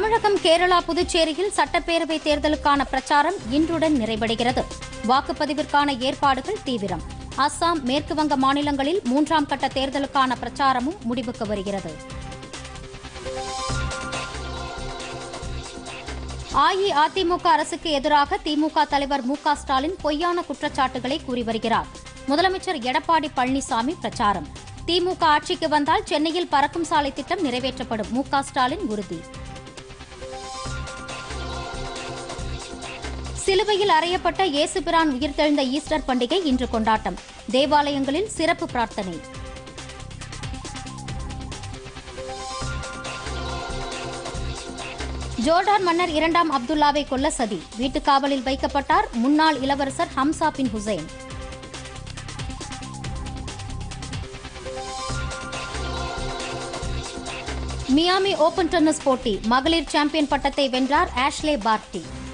தமிழகம் கேரளா புதுச்சேரியில் சட்டப்பேரவை தேர்தலுக்கான பிரச்சாரம் இன்றுடன் நிறைவடைகிறது வாக்குப்பதிவிற்கான ஏற்பாடுகள் தீவிரம் அஸ்ஸாம் மேற்குவங்க மாநிலங்களில் மூன்றாம் கட்ட தேர்தலுக்கான பிரச்சாரமும் முடிவுக்கு வருகிறது அஇஅதிமுக அரசுக்கு எதிராக திமுக தலைவர் மு க ஸ்டாலின் பொய்யான குற்றச்சாட்டுகளை கூறி வருகிறார் முதலமைச்சர் எடப்பாடி பழனிசாமி பிரச்சாரம் திமுக ஆட்சிக்கு வந்தால் சென்னையில் பறக்கும் சாலை திட்டம் நிறைவேற்றப்படும் மு க ஸ்டாலின் உறுதி சிலுவையில் அறையப்பட்ட இயேசுபிரான் உயிர்த்தெழுந்த ஈஸ்டர் பண்டிகை இன்று கொண்டாட்டம் தேவாலயங்களில் சிறப்பு பிரார்த்தனை ஜோர்டான் மன்னர் இரண்டாம் அப்துல்லாவை கொல்ல சதி வீட்டுக் காவலில் வைக்கப்பட்டார் முன்னாள் இளவரசர் Hamzah bin Hussein Miami Open tennis போட்டி மகளிர் சாம்பியன் பட்டத்தை வென்றார் ஆஷ்லே பார்ட்டி